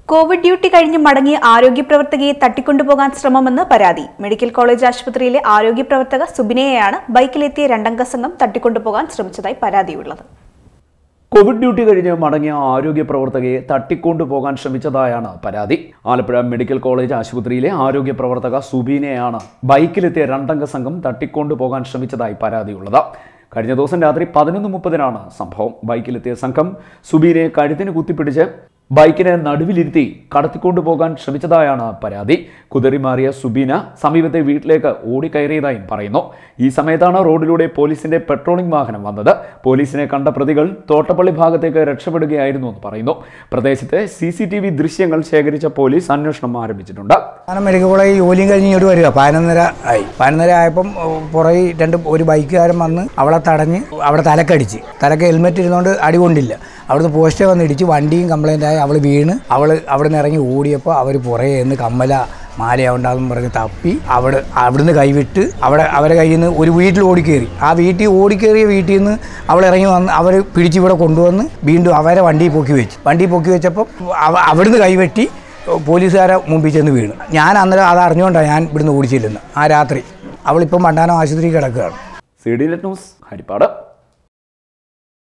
Covid duty കഴിഞ്ഞ് മടങ്ങിയ ആരോഗ്യ പ്രവർത്തകയെ തട്ടിക്കൊണ്ടുപോകാൻ ശ്രമമെന്ന് പരാതി മെഡിക്കൽ കോളേജ് ആശുപത്രിയിലെ ആരോഗ്യ പ്രവർത്തക സുബിനയെയാണ് ബൈക്കിലെത്തിയ രണ്ടംഗ സംഘം തട്ടിക്കൊണ്ടുപോകാൻ ശ്രമിച്ചതായി പരാതിയുള്ളത് കോവിഡ് ഡ്യൂട്ടി കഴിഞ്ഞ് മടങ്ങിയ ആരോഗ്യ പ്രവർത്തകയെ തട്ടിക്കൊണ്ടുപോകാൻ ശ്രമിച്ചതായാണ് പരാതി ആലപ്പുഴ മെഡിക്കൽ കോളേജ് ആശുപത്രിയിലെ ആരോഗ്യ പ്രവർത്തക സുബീനെയാണ് ബൈക്കിലെത്തിയ രണ്ടംഗ സംഘം തട്ടിക്കൊണ്ടുപോകാൻ ശ്രമിച്ചതായി പരാതിയുള്ളത് കഴിഞ്ഞ ദിവസം രാത്രി പതിനൊന്ന് മുപ്പതിനാണ് സംഭവം ബൈക്കിലെത്തിയ സംഘം സുബീനെ കഴുത്തിന് കുത്തിപ്പിടിച്ച് ബൈക്കിനെ നടുവിലിരുത്തി കടത്തിക്കൊണ്ടുപോകാൻ ശ്രമിച്ചതായാണ് പരാതി കുതറിമാറിയ സുബീന സമീപത്തെ വീട്ടിലേക്ക് ഓടിക്കയറിയതായും പറയുന്നു ഈ സമയത്താണ് റോഡിലൂടെ പോലീസിന്റെ പെട്രോളിംഗ് വാഹനം വന്നത് പോലീസിനെ കണ്ട പ്രതികൾ തോട്ടപ്പള്ളി ഭാഗത്തേക്ക് രക്ഷപ്പെടുകയായിരുന്നു എന്ന് പറയുന്നു പ്രദേശത്തെ സി സി ടി വി ദൃശ്യങ്ങൾ ശേഖരിച്ച പോലീസ് അന്വേഷണം ആരംഭിച്ചിട്ടുണ്ട് ഞാൻ മെഡിക്കൽ കോളേജ് ജോലിയും കഴിഞ്ഞ് ഇങ്ങോട്ട് വരിക പതിനൊന്നര ആയി പതിനൊന്നര ആയപ്പം പുറകെ രണ്ട് ഒരു ബൈക്കുകാരൻ വന്ന് അവളെ തടഞ്ഞ് അവിടെ തലക്കടിച്ച് തലക്ക് ഹെൽമെറ്റ് ഇരുന്നുകൊണ്ട് അടി കൊണ്ടില്ല അവിടുന്ന് പോസ്റ്റേ വന്ന് ഇടിച്ച് വണ്ടിയും കംപ്ലൈൻ്റ് ആയി അവൾ വീണ് അവൾ അവിടെ നിന്ന് ഇറങ്ങി ഓടിയപ്പോൾ അവർ പുറകെ നിന്ന് കമ്മല മാലയാവുണ്ടാകും പറഞ്ഞ് തപ്പി അവിടെ അവിടുന്ന് കൈവിട്ട് അവിടെ അവരെ കയ്യിൽ നിന്ന് ഒരു വീട്ടിൽ ഓടിക്കേറി ആ വീട്ടിൽ ഓടിക്കേറിയ വീട്ടിൽ നിന്ന് അവൾ ഇറങ്ങി വന്ന് അവർ പിടിച്ച് ഇവിടെ കൊണ്ടുവന്ന് വീണ്ടും അവരെ വണ്ടിയിൽ പൊക്കി വെച്ച് വണ്ടിയിൽ പൊക്കി വെച്ചപ്പോൾ അവ- അവിടുന്ന് കൈവെട്ടി പോലീസുകാരെ മുമ്പിൽ ചെന്ന് വീണു ഞാൻ അന്നേരം അത് അറിഞ്ഞുകൊണ്ടാണ് ഞാൻ ഇവിടുന്ന് ഓടിച്ചില്ലെന്ന് ആ രാത്രി അവളിപ്പം മണ്ടാനം ആശുപത്രിയിൽ കിടക്കുകയാണ് C D net news Harippad